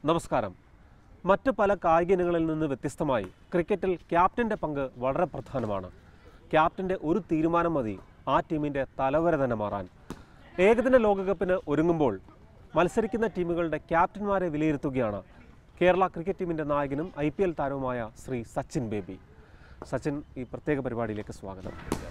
നമസ്കാരം മറ്റ് പല കായിക ഇനങ്ങളിൽ നിന്ന് വ്യത്യസ്തമായി ക്രിക്കറ്റിൽ ക്യാപ്റ്റൻ്റെ പങ്ക് വളരെ പ്രധാനമാണ് ക്യാപ്റ്റൻ്റെ ഒരു തീരുമാനം മതി ആ ടീമിൻ്റെ തലവര തന്നെ മാറാൻ ഏകദിന ലോകകപ്പിന് ഒരുങ്ങുമ്പോൾ മത്സരിക്കുന്ന ടീമുകളുടെ ക്യാപ്റ്റന്മാരെ വിലയിരുത്തുകയാണ് കേരള ക്രിക്കറ്റ് ടീമിൻ്റെ നായകനും ഐ പി എൽ താരവുമായ ശ്രീ സച്ചിൻ ബേബി സച്ചിൻ ഈ പ്രത്യേക പരിപാടിയിലേക്ക് സ്വാഗതം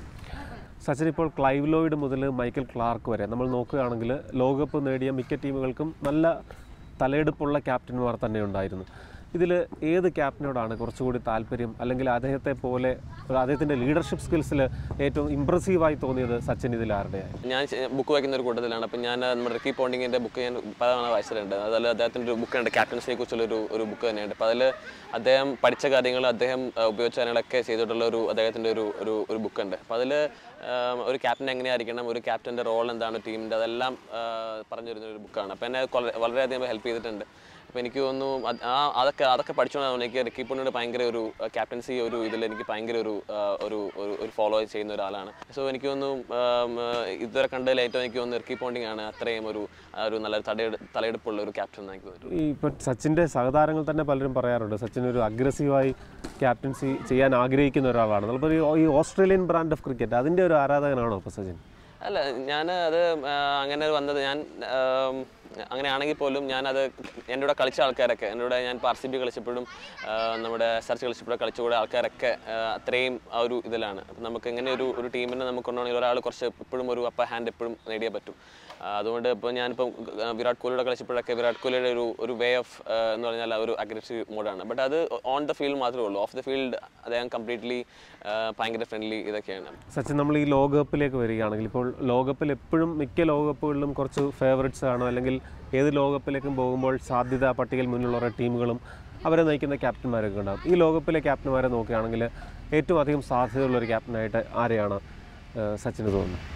സച്ചിൻ ഇപ്പോൾ ക്ലൈവ് ലോയിഡ് മുതൽ മൈക്കൽ ക്ലാർക്ക് വരെ നമ്മൾ നോക്കുകയാണെങ്കിൽ ലോകകപ്പ് നേടിയ മിക്ക ടീമുകൾക്കും നല്ല തലയെടുപ്പുള്ള ക്യാപ്റ്റന്മാർ തന്നെ ഉണ്ടായിരുന്നു ഇതിൽ ഏത് ക്യാപ്റ്റനോടാണ് കുറച്ചുകൂടി താല്പര്യം അല്ലെങ്കിൽ അദ്ദേഹത്തെ പോലെ അദ്ദേഹത്തിൻ്റെ ലീഡർഷിപ്പ് സ്കിൽസിൽ ഏറ്റവും ഇമ്പ്രസീവായി തോന്നിയത് സച്ചിൻ ഇതിൽ ആരുടെയായി ഞാൻ ചെ- ബുക്ക് വായിക്കുന്ന ഒരു കൂട്ടത്തിലാണ് അപ്പം ഞാൻ നമ്മുടെ റിക്കി പോണ്ടിങ്ങിൻ്റെ ബുക്ക് ഞാൻ പലതവണ വായിച്ചിട്ടുണ്ട് അതിൽ അദ്ദേഹത്തിൻ്റെ ഒരു ബുക്കുണ്ട് ക്യാപ്റ്റൻസിനെ കുറിച്ചുള്ള ഒരു ഒരു ബുക്ക് തന്നെയുണ്ട് അപ്പോൾ അതിൽ അദ്ദേഹം പഠിച്ച കാര്യങ്ങൾ അദ്ദേഹം ആ, ഉപയോഗിച്ച കാര്യങ്ങളൊക്കെ ചെയ്തിട്ടുള്ള ഒരു അദ്ദേഹത്തിൻ്റെ ഒരു ഒരു ഒരു ബുക്കുണ്ട് അപ്പോൾ അതിൽ ഒരു ക്യാപ്റ്റൻ എങ്ങനെയായിരിക്കണം ഒരു ക്യാപ്റ്റൻ്റെ റോൾ എന്താണ് ടീമിൻ്റെ അതെല്ലാം ആ, പറഞ്ഞു തരുന്ന ഒരു ബുക്കാണ് അപ്പോൾ എന്നെ കൊല- വളരെയധികം ഹെൽപ്പ് ചെയ്തിട്ടുണ്ട് അപ്പോൾ എനിക്ക് തോന്നുന്നു അത് ആ അതൊക്കെ അതൊക്കെ പഠിച്ചുകൊണ്ടാണ് എനിക്ക് റിക്കി പോണ്ടിയുടെ ഭയങ്കര ഒരു ക്യാപ്റ്റൻസി ഒരു ഇതിൽ എനിക്ക് ഭയങ്കര ഒരു ആ, ഒരു ഒരു- ഒരു ഫോളോ ചെയ്യുന്ന ഒരാളാണ് സോ എനിക്ക് തോന്നുന്നു ആം, ആ, ഇതുവരെ കണ്ടതിൽ ഏറ്റവും എനിക്ക് തോന്നുന്നു റിക്കി പോണ്ടിങ് ആണ് അത്രയും ഒരു ആ, ഒരു നല്ല തലയെടു തലയെടുപ്പുള്ള ഒരു ക്യാപ്റ്റൻ എന്ന് എനിക്ക് തോന്നുന്നു ഈ ഇപ്പം സച്ചിൻ്റെ സഹതാരങ്ങൾ തന്നെ പലരും പറയാറുണ്ട് സച്ചിൻ ഒരു അഗ്രസീവായി ക്യാപ്റ്റൻസി ചെയ്യാൻ ആഗ്രഹിക്കുന്ന ഒരാളാണ് നമ്മൾ ഈ ഓസ്ട്രേലിയൻ ബ്രാൻഡ് ഓഫ് ക്രിക്കറ്റ് അതിൻ്റെ ഒരു ആരാധകനാണോ ഇപ്പോൾ സച്ചിൻ അല്ല ഞാൻ അത് ആ, അങ്ങനെ വന്നത് ഞാൻ ആം, അങ്ങനെയാണെങ്കിൽ പോലും ഞാനത് എൻ്റെ കൂടെ കളിച്ച ആൾക്കാരൊക്കെ എൻ്റെ കൂടെ ഞാൻ ആർ സി ബി കളിച്ചപ്പോഴും ആ, നമ്മുടെ സെർച്ച് കളിച്ചപ്പോഴും കളിച്ചുകൂടെ ആൾക്കാരൊക്കെ ആ, അത്രയും ആ ഒരു ഇതിലാണ് അപ്പം നമുക്ക് ഇങ്ങനെ ഒരു ഒരു ടീമിനെ നമുക്ക് കൊണ്ടുപോകണമെങ്കിൽ ഒരാൾ കുറച്ച് എപ്പോഴും ഒരു അപ്പർ ഹാൻഡ് എപ്പോഴും നേടിയേ പറ്റും ആ, അതുകൊണ്ട് ഇപ്പോൾ ഞാനിപ്പം ആ, വിരാട് കോഹ്ലിയുടെ കളിച്ചപ്പോഴൊക്കെ വിരാട് കോഹ്ലിയുടെ ഒരു ഒരു വേ ഓഫ് എന്ന് പറഞ്ഞാൽ ആ ഒരു അഗ്രസീവ് മോഡാണ് ബട്ട് അത് ഓൺ ദ ഫീൽഡ് മാത്രമേ ഉള്ളൂ ഓഫ് ദ ഫീൽഡ് അദ്ദേഹം കംപ്ലീറ്റ്ലി ഭയങ്കര ഫ്രണ്ട്ലി ഇതൊക്കെയാണ് സച്ചിൻ നമ്മൾ ഈ ലോകകപ്പിലേക്ക് വരികയാണെങ്കിൽ ഇപ്പോൾ ലോകകപ്പിൽ എപ്പോഴും മിക്ക ലോകകപ്പുകളിലും കുറച്ച് ഫേവറേറ്റ്സ് കാണും അല്ലെങ്കിൽ ഏത് ലോകകപ്പിലേക്കും പോകുമ്പോൾ സാധ്യത പട്ടികയിൽ മുന്നിലുള്ള ടീമുകളും അവരെ നയിക്കുന്ന ക്യാപ്റ്റന്മാരൊക്കെ ഉണ്ടാകും ഈ ലോകകപ്പിലെ ക്യാപ്റ്റന്മാരെ നോക്കുകയാണെങ്കിൽ ഏറ്റവും അധികം സാധ്യതയുള്ള ഒരു ക്യാപ്റ്റനായിട്ട് ആരെയാണ് ഏഹ്, സച്ചിന് തോന്നുന്നത്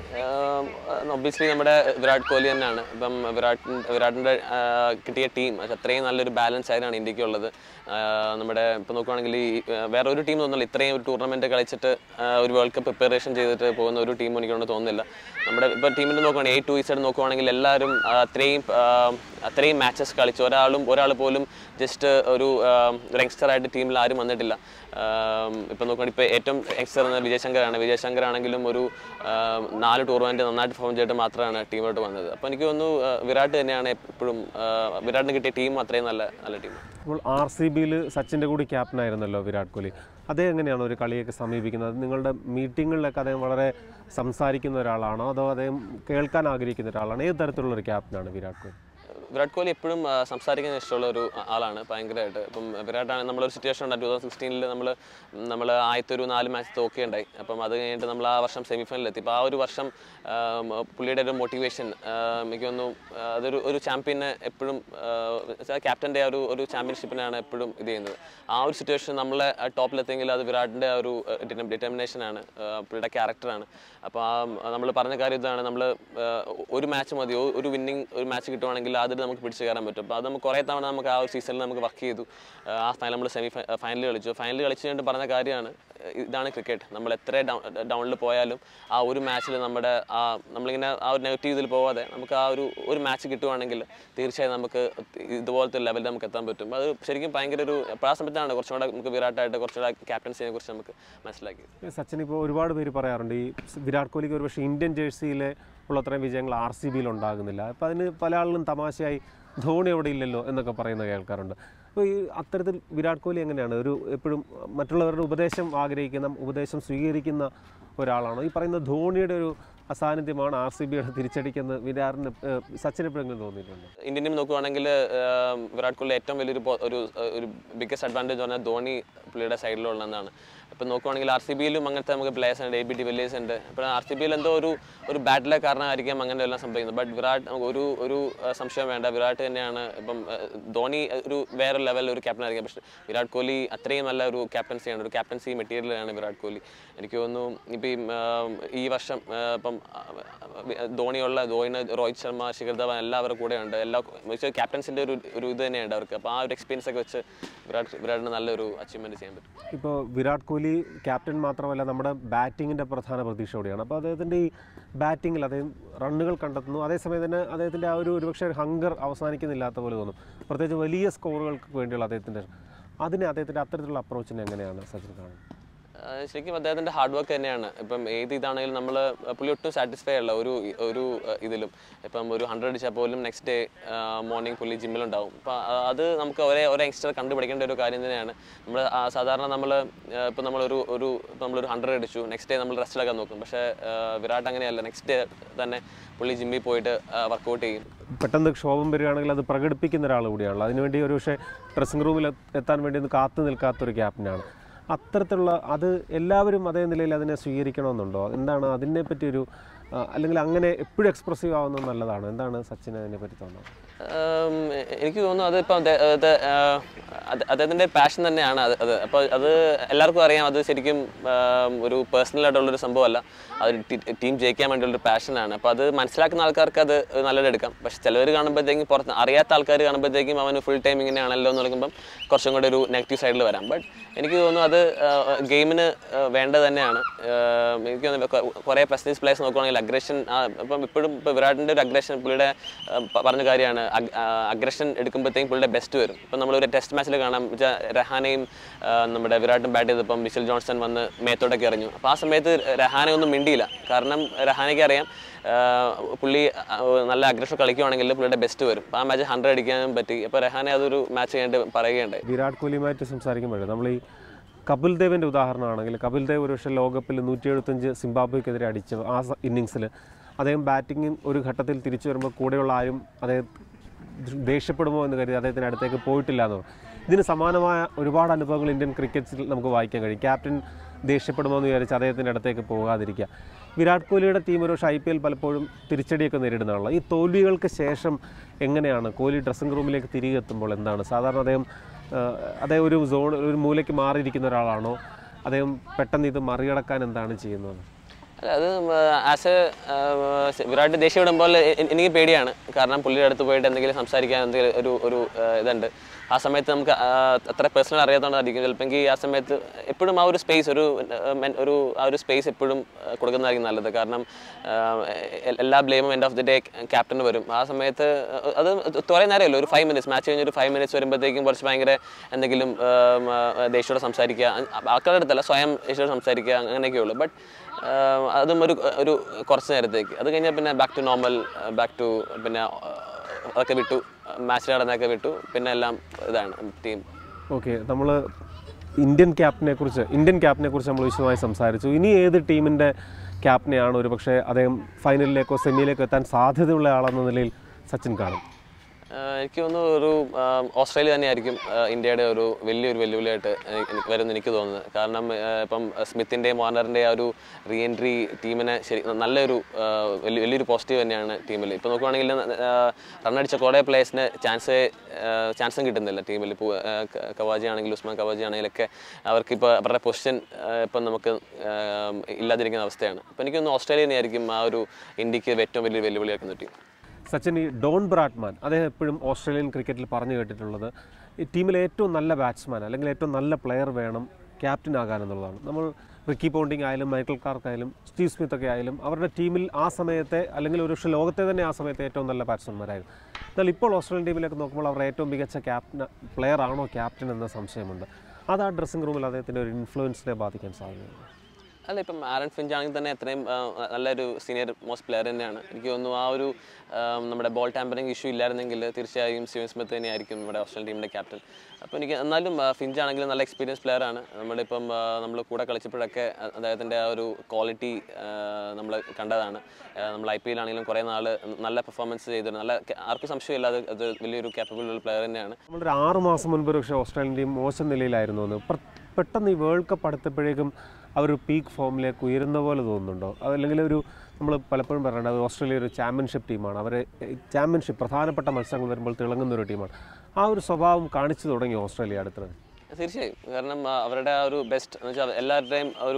ഒബ്വിയസ്ലി നമ്മുടെ വിരാട് കോഹ്ലി തന്നെയാണ് ഇപ്പം വിരാട് വിരാടിൻ്റെ കിട്ടിയ ടീം അത്രയും നല്ലൊരു ബാലൻസ് ആയിട്ടാണ് ഇന്ത്യക്കുള്ളത് ആ, നമ്മുടെ ഇപ്പം നോക്കുവാണെങ്കിൽ ഈ ആ, വേറെ ഒരു ടീം തോന്നുന്നില്ല ഇത്രയും ഒരു ടൂർണമെൻറ്റ് കളിച്ചിട്ട് ആ, ഒരു വേൾഡ് കപ്പ് പ്രിപ്പറേഷൻ ചെയ്തിട്ട് പോകുന്ന ഒരു ടീം എനിക്കൊണ്ട് തോന്നുന്നില്ല നമ്മുടെ ഇപ്പോൾ ടീമിൻ്റെ നോക്കുവാണെങ്കിൽ എ ടു ഈ സൈഡ് നോക്കുവാണെങ്കിൽ എല്ലാവരും ആ, അത്രയും ആ, അത്രയും മാച്ചസ് കളിച്ചു ഒരാളും ഒരാൾ പോലും ജസ്റ്റ് ഒരു ആ, ഒരു യങ്സ്റ്റർ ആയിട്ട് ടീമിൽ ആരും വന്നിട്ടില്ല ഇപ്പം നോക്കുകയാണെങ്കിൽ ഇപ്പോൾ ഏറ്റവും യങ്സ്റ്റർ എന്ന വിജയശങ്കറാണ് വിജയശങ്കർ ആണെങ്കിലും ഒരു ആ, നാല് ടൂർണമെൻറ്റ് നന്നായിട്ട് പെർഫോം ചെയ്തിട്ട് മാത്രമാണ് ടീമിലോട്ട് വന്നത് അപ്പോൾ എനിക്ക് തോന്നുന്നു ആ, വിരാട് തന്നെയാണ് എപ്പോഴും ആ, വിരാടിന് കിട്ടിയ ടീം അത്രയും നല്ല നല്ല ടീമാണ് ഇപ്പോൾ ആർ സി ബിയിൽ സച്ചിൻ്റെ കൂടി ക്യാപ്റ്റനായിരുന്നല്ലോ വിരാട് കോഹ്ലി അദ്ദേഹം എങ്ങനെയാണ് ഒരു കളിയൊക്കെ സമീപിക്കുന്നത് നിങ്ങളുടെ മീറ്റിങ്ങുകളിലൊക്കെ അദ്ദേഹം വളരെ സംസാരിക്കുന്ന ഒരാളാണോ അതോ അദ്ദേഹം കേൾക്കാൻ ആഗ്രഹിക്കുന്ന ഒരാളാണ് ഏത് തരത്തിലുള്ള ഒരു ക്യാപ്റ്റനാണ് വിരാട് കോഹ്ലി വിരാട് കോഹ്ലി എപ്പോഴും ആ, സംസാരിക്കാൻ ഇഷ്ടമുള്ള ഒരു ആ- ആളാണ് ഭയങ്കരമായിട്ട് ഇപ്പം വിരാട്ടാണ് നമ്മളൊരു സിറ്റുവേഷൻ ഉണ്ടായി ടൂ തൗസൻഡ് സിക്സ്റ്റീനിൽ നമ്മൾ നമ്മൾ ആദ്യത്തെ ഒരു നാല് മാച്ച് തോക്കുകയുണ്ടായി അപ്പം അത് കഴിഞ്ഞിട്ട് നമ്മൾ ആ വർഷം സെമി ഫൈനലിലെത്തി അപ്പോൾ ആ ഒരു വർഷം ആം, പുള്ളിയുടെ ഒരു മോട്ടിവേഷൻ എനിക്ക് തോന്നുന്നു ആ, അതൊരു ഒരു ചാമ്പ്യനെ എപ്പോഴും ക്യാപ്റ്റൻ്റെ ആ ഒരു ഒരു ചാമ്പ്യൻഷിപ്പിനാണ് എപ്പോഴും ഇത് ചെയ്യുന്നത് ആ ഒരു സിറ്റുവേഷൻ നമ്മളെ ടോപ്പിലെത്തിയെങ്കിൽ അത് വിരാടിൻ്റെ ആ ഒരു ഡിറ്റർമിനേഷനാണ് പുള്ളിയുടെ ക്യാരക്ടറാണ് അപ്പോൾ ആ നമ്മൾ പറഞ്ഞ കാര്യം ഇതാണ് നമ്മൾ ഒരു മാച്ച് മതി ഒ- ഒരു വിന്നിങ് ഒരു മാച്ച് കിട്ടുവാണെങ്കിൽ അതിൽ നമുക്ക് പിടിച്ചു കയറാൻ പറ്റും അപ്പോൾ അത് നമുക്ക് കുറേ തവണ നമുക്ക് ആ ഒരു സീസണിൽ നമുക്ക് വർക്ക് ചെയ്തു ആ, ആ ഫൈനൽ നമ്മൾ സെമി ഫൈനൽ കളിച്ചു ഫൈനൽ കളിച്ചു കഴിഞ്ഞിട്ട് പറഞ്ഞ കാര്യമാണ് ഇതാണ് ക്രിക്കറ്റ് നമ്മൾ എത്ര ഡൗണിൽ പോയാലും ആ ഒരു മാച്ചിൽ നമ്മുടെ ആ നമ്മളിങ്ങനെ ആ ഒരു നെഗറ്റീവ് ഇതിൽ പോവാതെ നമുക്ക് ആ ഒരു ഒരു മാച്ച് കിട്ടുവാണെങ്കിൽ തീർച്ചയായും നമുക്ക് ഇതുപോലത്തെ ലെവലിൽ നമുക്ക് എത്താൻ പറ്റും അത് ശരിക്കും ഭയങ്കര ഒരു അപ്പോൾ ആ സമയത്താണ് കുറച്ചും കൂടെ നമുക്ക് വിരാട്ടായിട്ട് കുറച്ചുകൂടെ ക്യാപ്റ്റൻസിനെ കുറിച്ച് നമുക്ക് മനസ്സിലാക്കിയത് സച്ചിൻ ഇപ്പോൾ ഒരുപാട് പേര് പറയാറുണ്ട് ഈ വിരാട് കോഹ്ലിക്ക് ഒരുപക്ഷെ ഇന്ത്യൻ ജേഴ്സിയിലെ ഉള്ളത്രയും വിജയങ്ങൾ ആർ സി ബിയിൽ ഉണ്ടാകുന്നില്ല അപ്പോൾ അതിന് പല ആളുകളും തമാശയായി ധോണി അവിടെ ഇല്ലല്ലോ എന്നൊക്കെ പറയുന്നത് കേൾക്കാറുണ്ട് അപ്പോൾ ഈ അത്തരത്തിൽ വിരാട് കോഹ്ലി എങ്ങനെയാണ് ഒരു എപ്പോഴും മറ്റുള്ളവരുടെ ഉപദേശം ആഗ്രഹിക്കുന്ന ഉപദേശം സ്വീകരിക്കുന്ന ഒരാളാണോ ഈ പറയുന്ന ധോണിയുടെ ഒരു അസാന്നിധ്യമാണ് ആർ സി ബിയുടെ തിരിച്ചടിക്കെന്ന് വിരാറിന് ഏഹ്, സച്ചിന് എപ്പോഴെങ്കിലും തോന്നിയിട്ടുണ്ട് ഇന്ത്യൻ ടീം നോക്കുവാണെങ്കിൽ വിരാട് കോഹ്ലി ഏറ്റവും വലിയൊരു പോ- ഒരു ഒരു ബിഗ്ഗസ്റ്റ് അഡ്വാൻറ്റേജ് പറഞ്ഞാൽ ധോണി പുള്ളിയുടെ സൈഡിലുള്ളതാണ് ഇപ്പം നോക്കുവാണെങ്കിൽ ആർ സി ബിയിലും അങ്ങനത്തെ നമുക്ക് പ്ലേയേഴ്സ് ഉണ്ട് എ ബി ഡിവില്ലേഴ്സ് ഉണ്ട് ഇപ്പോൾ ആർ സി ബിയിൽ എന്തോ ഒരു ഒരു ബാറ്റിലെ കാരണമായിരിക്കാം അങ്ങനെ എല്ലാം സംഭവിക്കുന്നത് ബട്ട് വിരാട് നമുക്ക് ഒരു ഒരു ആ, സംശയം വേണ്ട വിരാട് തന്നെയാണ് ഇപ്പം ആ, ധോണി ഒരു വേറെ ലെവൽ ഒരു ക്യാപ്റ്റൻ ആയിരിക്കാം പക്ഷേ വിരാട് കോഹ്ലി അത്രയും നല്ല ഒരു ക്യാപ്റ്റൻസിയാണ് ഒരു ക്യാപ്റ്റൻസി മെറ്റീരിയലാണ് വിരാട് കോഹ്ലി എനിക്ക് തോന്നുന്നു ഇപ്പം ഈ, ആ, ഈ വർഷം ആ, ഇപ്പം ആ, ധോണിയുള്ള ധോണി രോഹിത് ശർമ്മ ശിഖർ ധവാൻ എല്ലാവരുടെ കൂടെ ഉണ്ട് എല്ലാ ക്യാപ്റ്റൻസിൻ്റെ ഒരു ഒരു ഇത് തന്നെയുണ്ട് അവർക്ക് അപ്പോൾ ആ ഒരു എക്സ്പീരിയൻസ് ഒക്കെ വെച്ച് വിരാട് വിരാടിന് നല്ലൊരു അച്ചീവ്മെൻറ്റ് ചെയ്യാൻ പറ്റും ഇപ്പോൾ വിരാട് കോഹ്ലി ക്യാപ്റ്റൻ മാത്രമല്ല നമ്മുടെ ബാറ്റിങ്ങിൻ്റെ പ്രധാന പ്രതീക്ഷ കൂടിയാണ് അപ്പോൾ അദ്ദേഹത്തിൻ്റെ ഈ ബാറ്റിങ്ങിൽ അദ്ദേഹം റണ്ണുകൾ കണ്ടെത്തുന്നു അതേസമയം തന്നെ അദ്ദേഹത്തിൻ്റെ ആ ഒരു ഒരുപക്ഷെ ഹങ്കർ അവസാനിക്കുന്നില്ലാത്ത പോലെ തോന്നും പ്രത്യേകിച്ച് വലിയ സ്കോറുകൾക്ക് വേണ്ടിയുള്ള അദ്ദേഹത്തിൻ്റെ അതിനെ അദ്ദേഹത്തിൻ്റെ അത്തരത്തിലുള്ള അപ്രോച്ചിനെ എങ്ങനെയാണ് സച്ചിൻ കാണുന്നത് ആ, ശരിക്കും അദ്ദേഹത്തിന്റെ ഹാർഡ് വർക്ക് തന്നെയാണ് ഇപ്പം ഏത് ഇതാണെങ്കിലും നമ്മൾ പുള്ളി ഒട്ടും സാറ്റിസ്ഫൈ അല്ല ഒരു ഒരു ആ, ഇതിലും ഇപ്പം ഒരു ഹൺഡ്രഡ് അടിച്ചാൽ പോലും നെക്സ്റ്റ് ഡേ മോർണിംഗ് പുള്ളി ജിമ്മിലുണ്ടാവും അപ്പം അത് നമുക്ക് ഒരേ ഒരേ യങ്സ്റ്റർ കണ്ടുപിടിക്കേണ്ട ഒരു കാര്യം തന്നെയാണ് നമ്മൾ സാധാരണ നമ്മൾ ഇപ്പം നമ്മളൊരു ഒരു ഇപ്പം നമ്മളൊരു ഹൺഡ്രഡ് അടിച്ചു നെക്സ്റ്റ് ഡേ നമ്മൾ റെസ്റ്റ് എടുക്കാൻ നോക്കും പക്ഷേ ആ, വിരാട് അങ്ങനെയല്ല നെക്സ്റ്റ് ഡേ തന്നെ പുള്ളി ജിമ്മിൽ പോയിട്ട് വർക്കൗട്ട് ചെയ്യും പെട്ടെന്ന് ക്ഷോഭം വരികയാണെങ്കിൽ അത് പ്രകടിപ്പിക്കുന്ന ഒരാൾ കൂടിയാണല്ലോ അതിനുവേണ്ടി ഒരു പക്ഷേ ഡ്രസ്സിംഗ് റൂമിൽ എത്താൻ വേണ്ടി ഒന്ന് കാത്തു നിൽക്കാത്തൊരു ക്യാപ്റ്റനാണ് അത്തരത്തിലുള്ള അത് എല്ലാവരും അതേ നിലയിൽ അതിനെ സ്വീകരിക്കണമെന്നുണ്ടോ എന്താണ് അതിനെപ്പറ്റി ഒരു ആ, അല്ലെങ്കിൽ അങ്ങനെ എപ്പോഴും എക്സ്പ്രസീവ് ആവുന്നത് നല്ലതാണ് എന്താണ് സച്ചിൻ അതിനെപ്പറ്റി തോന്നുന്നത് ഉം, എനിക്ക് തോന്നുന്നു അതിപ്പോൾ അദ്ദേഹത്തിൻ്റെ പാഷൻ തന്നെയാണ് അത് അത് അപ്പോൾ അത് എല്ലാവർക്കും അറിയാം അത് ശരിക്കും ഉം, ഒരു പേഴ്സണൽ ആയിട്ടുള്ളൊരു സംഭവമല്ല അത് ടീം ജയിക്കാൻ വേണ്ടിയുള്ളൊരു പാഷനാണ് അപ്പോൾ അത് മനസ്സിലാക്കുന്ന ആൾക്കാർക്ക് അത് നല്ലത് എടുക്കാം പക്ഷെ ചിലവർ കാണുമ്പോഴത്തേക്കും പുറത്ത് അറിയാത്ത ആൾക്കാർ കാണുമ്പോഴത്തേക്കും അവന് ഫുൾ ടൈം ഇങ്ങനെയാണല്ലോ എന്ന് പറയുമ്പം കുറച്ചും കൂടെ ഒരു നെഗറ്റീവ് സൈഡിൽ വരാം ബട്ട് എനിക്ക് തോന്നുന്നു അത് ഗെയിമിന് വേണ്ടത് തന്നെയാണ് ആഹ് എനിക്ക് തോന്നുന്നു കൊ- കുറേ പ്രസ്റ്റീജ് പ്ലേയേഴ്സ് നോക്കുവാണെങ്കിൽ അഗ്രഷൻ ഇപ്പം ഇപ്പോഴും ഇപ്പോൾ വിരാടിൻ്റെ ഒരു അഗ്രഷൻ പുള്ളിയുടെ ആഹ് പ- പറഞ്ഞ കാര്യമാണ് അഗ്രഷൻ എടുക്കുമ്പോഴത്തേക്കും പുള്ളിയുടെ ബെസ്റ്റ് വരും ഇപ്പം നമ്മളൊരു ടെസ്റ്റ് മാച്ചിൽ കാണാം വെച്ചാൽ രഹാനയും ആഹ് നമ്മുടെ വിരാട്ടും ബാറ്റ് ചെയ്തപ്പം മിഷൽ ജോൺസൺ വന്ന് മേത്തോട്ടൊക്കെ എറിഞ്ഞു അപ്പോൾ ആ സമയത്ത് രഹാന ഒന്നും മിണ്ടിയില്ല കാരണം രഹാനയ്ക്ക് അറിയാം ആഹ് പുള്ളി ആഹ് നല്ല അഗ്രഷൻ കളിക്കുവാണെങ്കിൽ പുള്ളിയുടെ ബെസ്റ്റ് വരും അപ്പോൾ ആ മാച്ച് ഹൺഡ്രഡ് അടിക്കാനും പറ്റി അപ്പോൾ രഹാനെ അതൊരു മാച്ച് കഴിഞ്ഞിട്ട് പറയുകയുണ്ടായി വിരാട് കോഹ്ലിയുമായിട്ട് സംസാരിക്കുമ്പോഴേ നമ്മൾ ഈ കപിൽ ദേവിൻ്റെ ഉദാഹരണമാണെങ്കിൽ കപിൽ ദേവ് ഒരുപക്ഷെ ലോകകപ്പിൽ നൂറ്റി എഴുപത്തഞ്ച് സിംബാബ്വെക്കെതിരെ അടിച്ച ആ ഇന്നിങ്സിൽ അദ്ദേഹം ബാറ്റിംഗ് ഒരു ഘട്ടത്തിൽ തിരിച്ചു വരുമ്പോൾ കൂടെയുള്ള ആരും അദ്ദേഹം ദേഷ്യപ്പെടുമോ എന്ന് കരുതി അദ്ദേഹത്തിന് അടുത്തേക്ക് പോയിട്ടില്ല എന്ന് പറഞ്ഞു. ഇതിന് സമാനമായ ഒരുപാട് അനുഭവങ്ങൾ ഇന്ത്യൻ ക്രിക്കറ്റ്സിൽ നമുക്ക് വായിക്കാൻ കഴിയും ക്യാപ്റ്റൻ ദേഷ്യപ്പെടുമോ എന്ന് വിചാരിച്ച് അദ്ദേഹത്തിൻ്റെ അടുത്തേക്ക് പോകാതിരിക്കുക വിരാട് കോഹ്ലിയുടെ ടീം ഒരു ഐ പി എൽ പലപ്പോഴും തിരിച്ചടിയൊക്കെ നേരിടുന്നതാണല്ലോ ഈ തോൽവികൾക്ക് ശേഷം എങ്ങനെയാണ് കോഹ്ലി ഡ്രസ്സിംഗ് റൂമിലേക്ക് തിരികെ എത്തുമ്പോൾ എന്താണ് സാധാരണ അദ്ദേഹം ആഹ്, അദ്ദേഹം ഒരു സോൺ ഒരു മൂലയ്ക്ക് മാറിയിരിക്കുന്ന ഒരാളാണോ അദ്ദേഹം പെട്ടെന്ന് ഇത് മറികടക്കാൻ എന്താണ് ചെയ്യുന്നത് അല്ല അത് ആസ് എ വിരാട് ദേഷ്യം വിടുമ്പോൾ എ- എനിക്ക് പേടിയാണ് കാരണം പുള്ളിയുടെ അടുത്ത് പോയിട്ട് എന്തെങ്കിലും സംസാരിക്കാൻ എന്തെങ്കിലും ഒരു ഒരു ആ, ഇതുണ്ട് ആ സമയത്ത് നമുക്ക് ആ, അത്ര പേഴ്സണൽ അറിയാത്തതുകൊണ്ടായിരിക്കും ചിലപ്പോൾ ആ സമയത്ത് എപ്പോഴും ആ ഒരു സ്പേസ് ഒരു ആ, men- ഒരു ആ ഒരു സ്പേസ് എപ്പോഴും ആ, കൊടുക്കുന്നതായിരിക്കും നല്ലത് കാരണം ആ, എ- എല്ലാ ബ്ലെയിമും എൻഡ് ഓഫ് ദി ഡേ ക്യാപ്റ്റന് വരും ആ സമയത്ത് അത് കുറേ നേരമല്ലോ ഒരു ഫൈവ് മിനിറ്റ്സ് മാച്ച് കഴിഞ്ഞ് ഒരു ഫൈവ് മിനിറ്റ്സ് വരുമ്പോഴത്തേക്കും കുറച്ച് ഭയങ്കര എന്തെങ്കിലും ആം, ആ, ദേഷ്യോടെ സംസാരിക്കുക ആൾക്കാരുടെ അടുത്തല്ല സ്വയം ദേഷ്യോടെ സംസാരിക്കുക അങ്ങനെയൊക്കെ ഉള്ളൂ ബട്ട് ആഹ് അതും ഒരു ഒരു കുറച്ച് നേരത്തേക്ക് അത് കഴിഞ്ഞാൽ പിന്നെ back to normal back to പിന്നെ ആഹ് അതൊക്കെ വിട്ടു മാച്ച് നടന്നൊക്കെ വിട്ടു പിന്നെ എല്ലാം ഇതാണ് ടീം ഓക്കെ നമ്മൾ ഇന്ത്യൻ ക്യാപ്റ്റനെ കുറിച്ച് ഇന്ത്യൻ ക്യാപ്റ്റനെ കുറിച്ച് നമ്മൾ വിശദമായി സംസാരിച്ചു ഇനി ഏത് ടീമിൻ്റെ ക്യാപ്റ്റനെയാണ് ഒരു പക്ഷേ അദ്ദേഹം ഫൈനലിലേക്കോ സെമിയിലേക്കോ എത്താൻ സാധ്യതയുള്ള ആളെന്ന നിലയിൽ സച്ചിൻ കാണും ആഹ് എനിക്ക് തോന്നുന്നു ഒരു ആഹ് ഓസ്ട്രേലിയ തന്നെയായിരിക്കും ആഹ് ഇന്ത്യയുടെ ഒരു വലിയൊരു വെല്ലുവിളിയായിട്ട് എനിക്ക് എനിക്ക് വരുമെന്ന് എനിക്ക് തോന്നുന്നത് കാരണം ആഹ് ഇപ്പം സ്മിത്തിൻ്റെയും വാർണറിൻ്റെയും ആ ഒരു റീ എൻട്രി ടീമിനെ ശരി നല്ലൊരു ആഹ് വലിയ വലിയൊരു പോസിറ്റീവ് തന്നെയാണ് ടീമിൽ ഇപ്പോൾ നോക്കുവാണെങ്കിൽ റണ്ണടിച്ച കുറേ പ്ലേയേഴ്സിന് ചാൻസ് ചാൻസും കിട്ടുന്നില്ല ടീമിൽ ഇപ്പോൾ കവാജി ആണെങ്കിലും ഉസ്മാൻ കവാജി ആണെങ്കിലൊക്കെ അവർക്ക് ഇപ്പോൾ അവരുടെ പൊസിഷൻ ഇപ്പം നമുക്ക് ആഹ് ഇല്ലാതിരിക്കുന്ന അവസ്ഥയാണ് അപ്പോൾ എനിക്ക് തോന്നുന്നു ഓസ്ട്രേലിയ തന്നെയായിരിക്കും ആ ഒരു ഇന്ത്യക്ക് ഏറ്റവും വലിയൊരു വെല്ലുവിളിയാക്കുന്ന ടീം സച്ചിൻ ഈ ഡോൺ ബ്രാഡ്മാൻ അദ്ദേഹം എപ്പോഴും ഓസ്ട്രേലിയൻ ക്രിക്കറ്റിൽ പറഞ്ഞു കേട്ടിട്ടുള്ളത് ഈ ടീമിലെ ഏറ്റവും നല്ല ബാറ്റ്സ്മാൻ അല്ലെങ്കിൽ ഏറ്റവും നല്ല പ്ലെയർ വേണം ക്യാപ്റ്റൻ ആകാൻ എന്നുള്ളതാണ് നമ്മൾ റിക്കി പോണ്ടിങ് ആയാലും മൈക്കിൾ ക്ലാർക്ക് ആയാലും സ്റ്റീവ് സ്മിത്ത് ഒക്കെ ആയാലും അവരുടെ ടീമിൽ ആ സമയത്തെ അല്ലെങ്കിൽ ഒരു പക്ഷേ ലോകത്തെ തന്നെ ആ സമയത്തെ ഏറ്റവും നല്ല ബാറ്റ്സ്മാൻമാരായിരുന്നു എന്നാൽ ഇപ്പോൾ ഓസ്ട്രേലിയൻ ടീമിലേക്ക് നോക്കുമ്പോൾ അവർ ഏറ്റവും മികച്ച ക്യാപ്റ്റൻ പ്ലെയർ ആണോ ക്യാപ്റ്റൻ എന്ന സംശയമുണ്ട് അത് ആ ഡ്രസ്സിംഗ് റൂമിൽ അദ്ദേഹത്തിൻ്റെ ഒരു ഇൻഫ്ലുവൻസിനെ ബാധിക്കാൻ സാധ്യതയുണ്ട് അല്ല ഇപ്പം ആരൺ ഫിഞ്ച് ആണെങ്കിൽ തന്നെ അത്രയും ആ, നല്ലൊരു സീനിയർ മോസ്റ്റ് പ്ലെയർ തന്നെയാണ് എനിക്ക് തോന്നുന്നു ആ ഒരു ആ, നമ്മുടെ ബോൾ ടാമ്പറിങ് ഇഷ്യൂ ഇല്ലായിരുന്നെങ്കിൽ തീർച്ചയായും സ്റ്റീവൻ സ്മിത്ത് തന്നെയായിരിക്കും നമ്മുടെ ഓസ്ട്രേലിയൻ ടീമിൻ്റെ ക്യാപ്റ്റൻ അപ്പോൾ എനിക്ക് എന്നാലും ആ, ഫിഞ്ച് ആണെങ്കിലും നല്ല എക്സ്പീരിയൻസ് പ്ലെയർ ആണ് നമ്മളിപ്പം നമ്മൾ കൂടെ കളിച്ചപ്പോഴൊക്കെ അ- അദ്ദേഹത്തിൻ്റെ ആ ഒരു ക്വാളിറ്റി നമ്മൾ കണ്ടതാണ് ആ, നമ്മൾ ഐ പി എൽ ആണെങ്കിലും കുറേ നാൾ നല്ല പെർഫോമൻസ് ചെയ്തിരുന്നു നല്ല ആർക്കും സംശയമില്ല അത് അത് വലിയൊരു ക്യാപ്പബിൾ ഉള്ള പ്ലെയർ തന്നെയാണ് നമ്മളൊരു ആറ് മാസം മുൻപ് ഒരു പക്ഷേ ഓസ്ട്രേലിയൻ ടീം മോശം നിലയിലായിരുന്നു എന്ന് പ്ര- പെട്ടെന്ന് ഈ വേൾഡ് കപ്പ് അടുത്തപ്പോഴേക്കും അവർ പീക്ക് ഫോമിലേക്ക് ഉയരുന്ന പോലെ തോന്നുന്നുണ്ടോ അതല്ലെങ്കിൽ ഒരു നമ്മൾ പലപ്പോഴും പറയുന്നത് അത് ഓസ്ട്രേലിയ ഒരു ചാമ്പ്യൻഷിപ്പ് ടീമാണ് അവർ ചാമ്പ്യൻഷിപ്പ് പ്രധാനപ്പെട്ട മത്സരങ്ങൾ വരുമ്പോൾ തിളങ്ങുന്ന ഒരു ടീമാണ് ആ ഒരു സ്വഭാവം കാണിച്ചു തുടങ്ങി ഓസ്ട്രേലിയ അടുത്തത് തീർച്ചയായും കാരണം ആ, അവരുടെ ആ ഒരു ബെസ്റ്റ് എന്ന് വെച്ചാൽ എല്ലാവരുടെയും ആ ഒരു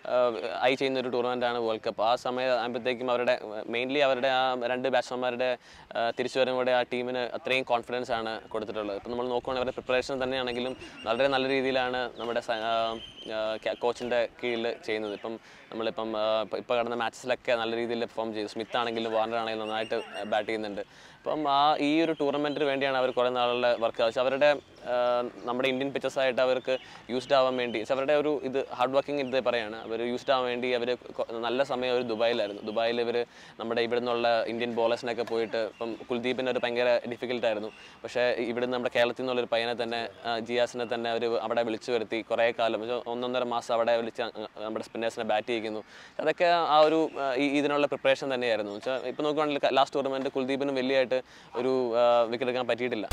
ഐ ചെയ്യുന്ന ഒരു ടൂർണമെൻ്റാണ് വേൾഡ് കപ്പ് ആ സമയം ആകുമ്പോഴത്തേക്കും അവരുടെ മെയിൻലി അവരുടെ ആ രണ്ട് ബാറ്റ്സ്മാൻമാരുടെ തിരിച്ചുവരവോടെ ആ ടീമിന് അത്രയും കോൺഫിഡൻസ് ആണ് കൊടുത്തിട്ടുള്ളത് ഇപ്പം നമ്മൾ നോക്കുകയാണെങ്കിൽ അവരുടെ പ്രിപ്പറേഷൻ തന്നെയാണെങ്കിലും വളരെ നല്ല രീതിയിലാണ് നമ്മുടെ കോച്ചിൻ്റെ കീഴിൽ ചെയ്യുന്നത് ഇപ്പം നമ്മളിപ്പം ഇപ്പോൾ കടന്ന മാച്ചസിലൊക്കെ നല്ല രീതിയിൽ പെർഫോം ചെയ്തു സ്മിത്ത് ആണെങ്കിലും വാർണർ ആണെങ്കിലും നന്നായിട്ട് ബാറ്റ് ചെയ്യുന്നുണ്ട് അപ്പം ആ ഈ ഒരു ടൂർണമെൻറ്റിന് വേണ്ടിയാണ് അവർ കുറേ നാളുടെ വർക്ക് പക്ഷേ അവരുടെ ആ, നമ്മുടെ ഇന്ത്യൻ പിച്ചേഴ്സ് ആയിട്ട് അവർക്ക് യൂസ്ഡ് ആവാൻ വേണ്ടി പക്ഷേ അവരുടെ ഒരു ഇത് ഹാർഡ് വർക്കിംഗ് ഇത് പറയാണ് അവർ യൂസ്ഡ് ആവാൻ വേണ്ടി അവർ നല്ല സമയം അവർ ദുബായിലായിരുന്നു ദുബായിൽ ഇവർ നമ്മുടെ ഇവിടെ നിന്നുള്ള ഇന്ത്യൻ ബോളേഴ്സിനൊക്കെ പോയിട്ട് ഇപ്പം കുൽദീപിന് ഒരു ഭയങ്കര ഡിഫിക്കൽട്ട് ആയിരുന്നു പക്ഷേ ഇവിടെ നിന്ന് നമ്മുടെ കേരളത്തിൽ നിന്നുള്ളൊരു പയ്യനെ തന്നെ ആ, ജിയാസിനെ തന്നെ അവർ അവിടെ വിളിച്ചു വരുത്തി കുറേ കാലം എന്ന് വെച്ചാൽ ഒന്നൊന്നര മാസം അവിടെ വിളിച്ച് അ- നമ്മുടെ സ്പിന്നേഴ്സിനെ ബാറ്റ് ചെയ്യിക്കുന്നു അതൊക്കെ ആ ഒരു ആ, ഈ ഇതിനുള്ള പ്രിപ്പറേഷൻ തന്നെയായിരുന്നു വെച്ചാൽ ഇപ്പോൾ നോക്കുകയാണെങ്കിൽ ലാസ്റ്റ് ടൂർണമെൻറ്റ് കുൽദീപിനും വലിയതായിട്ട് ഒരു വിക്കറ്റ് എടുക്കാൻ പറ്റിയിട്ടില്ല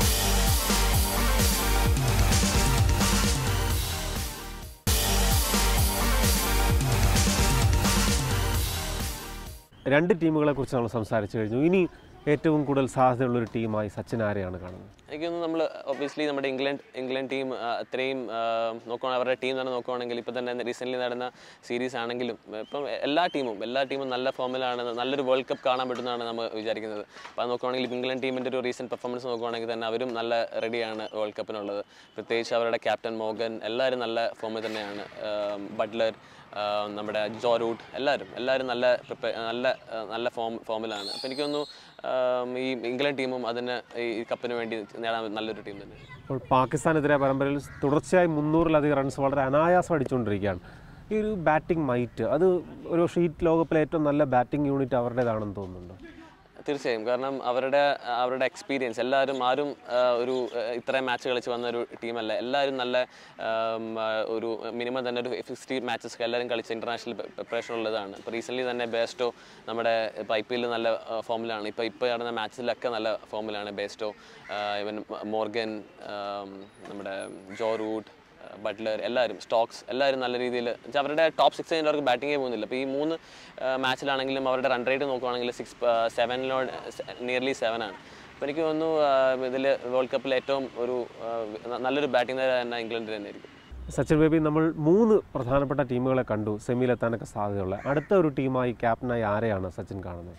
രണ്ട് ടീമുകളെ കുറിച്ച് നമ്മൾ സംസാരിച്ചു കഴിഞ്ഞു ഇനി ഏറ്റവും കൂടുതൽ സാധ്യതയുള്ള ഒരു ടീമായി സച്ചിൻ ആരെയാണ് കാണുന്നത് എനിക്ക് തോന്നുന്നു നമ്മൾ ഒബ്വിയസ്ലി നമ്മുടെ ഇംഗ്ലണ്ട് ഇംഗ്ലണ്ട് ടീം അത്രയും നോക്കുകയാണെങ്കിൽ അവരുടെ ടീം തന്നെ നോക്കുകയാണെങ്കിൽ ഇപ്പോൾ തന്നെ റീസെൻ്റ്ലി നടന്ന സീരീസ് ആണെങ്കിലും ഇപ്പം എല്ലാ ടീമും എല്ലാ ടീമും നല്ല ഫോമിലാണ് നല്ലൊരു വേൾഡ് കപ്പ് കാണാൻ പറ്റുന്നതാണ് നമ്മൾ വിചാരിക്കുന്നത് അപ്പോൾ അത് നോക്കുകയാണെങ്കിൽ ഇപ്പം ഇംഗ്ലണ്ട് ടീമിൻ്റെ ഒരു റീസെൻറ്റ് പെർഫോമൻസ് നോക്കുകയാണെങ്കിൽ തന്നെ അവരും നല്ല റെഡിയാണ് വേൾഡ് കപ്പിനുള്ളത് പ്രത്യേകിച്ച് അവരുടെ ക്യാപ്റ്റൻ മോഗൻ എല്ലാവരും നല്ല ഫോമിൽ തന്നെയാണ് ബട്ട്ലർ ആഹ് നമ്മുടെ ജോ റൂട്ട് എല്ലാവരും എല്ലാവരും നല്ല പ്രിപ്പയർ നല്ല ആഹ് നല്ല ഫോം ഫോമിലാണ് അപ്പോൾ എനിക്ക് തോന്നുന്നു ആം, ഈ ഇംഗ്ലണ്ട് ടീമും അതിന് ഈ കപ്പിന് വേണ്ടി നേടാൻ നല്ലൊരു ടീം തന്നെ അപ്പോൾ പാകിസ്ഥാനെതിരെ പരമ്പരയിൽ തുടർച്ചയായി മുന്നൂറിലധികം റൺസ് വളരെ അനായാസം അടിച്ചുകൊണ്ടിരിക്കുകയാണ് ഈ ഒരു ബാറ്റിംഗ് മൈറ്റ് അത് ഒരു ഷീറ്റ് ലോകകപ്പിലെ ഏറ്റവും നല്ല ബാറ്റിംഗ് യൂണിറ്റ് അവരുടേതാണെന്ന് തോന്നുന്നുണ്ടോ തീർച്ചയായും കാരണം അവരുടെ അവരുടെ എക്സ്പീരിയൻസ് എല്ലാവരും ആരും ആ, ഒരു ആ, ഇത്രയും മാച്ച് കളിച്ച് വന്ന ഒരു ടീമല്ല എല്ലാവരും നല്ല ആം, ആ, ഒരു മിനിമം തന്നെ ഒരു ഫിഫ്റ്റി മാച്ചസ് എല്ലാവരും കളിച്ച് ഇൻ്റർനാഷണൽ പ്രിപ്പറേഷൻ ഉള്ളതാണ് ഇപ്പോൾ റീസെൻ്റ്ലി തന്നെ ബേസ്റ്റോ നമ്മുടെ ഇപ്പോൾ ഐ പി എല്ലിൽ നല്ല ഫോമിലാണ് ഇപ്പോൾ ഇപ്പോൾ നടന്ന മാച്ചിലൊക്കെ നല്ല ഫോമിലാണ് ബേസ്റ്റോ ഇവൻ മോർഗൻ ആം, നമ്മുടെ ജോ റൂട്ട് ബട്ട്ലർ എല്ലാവരും സ്റ്റോക്സ് എല്ലാവരും നല്ല രീതിയിൽ അവരുടെ ടോപ്പ് സിക്സ് കഴിഞ്ഞാൽ അവർക്ക് ബാറ്റിംഗേ പോകുന്നില്ല അപ്പോൾ ഈ മൂന്ന് മാച്ചിലാണെങ്കിലും അവരുടെ റൺ റേറ്റ് നോക്കുവാണെങ്കിൽ സിക്സ് സെവനിലോട് നിയർലി സെവൻ ആണ് അപ്പോൾ എനിക്ക് തോന്നുന്നു ഇതിൽ വേൾഡ് കപ്പിൽ ഏറ്റവും ഒരു ആ, നല്ലൊരു ബാറ്റിംഗ് തന്നെ ഇംഗ്ലണ്ടിൽ തന്നെ ആയിരിക്കും സച്ചിൻ ബേബി നമ്മൾ മൂന്ന് പ്രധാനപ്പെട്ട ടീമുകളെ കണ്ടു സെമിയിലെത്താനൊക്കെ സാധ്യതയുള്ള അടുത്ത ഒരു ടീമായി ക്യാപ്റ്റനായി ആരെയാണ് സച്ചിൻ കാണുന്നത്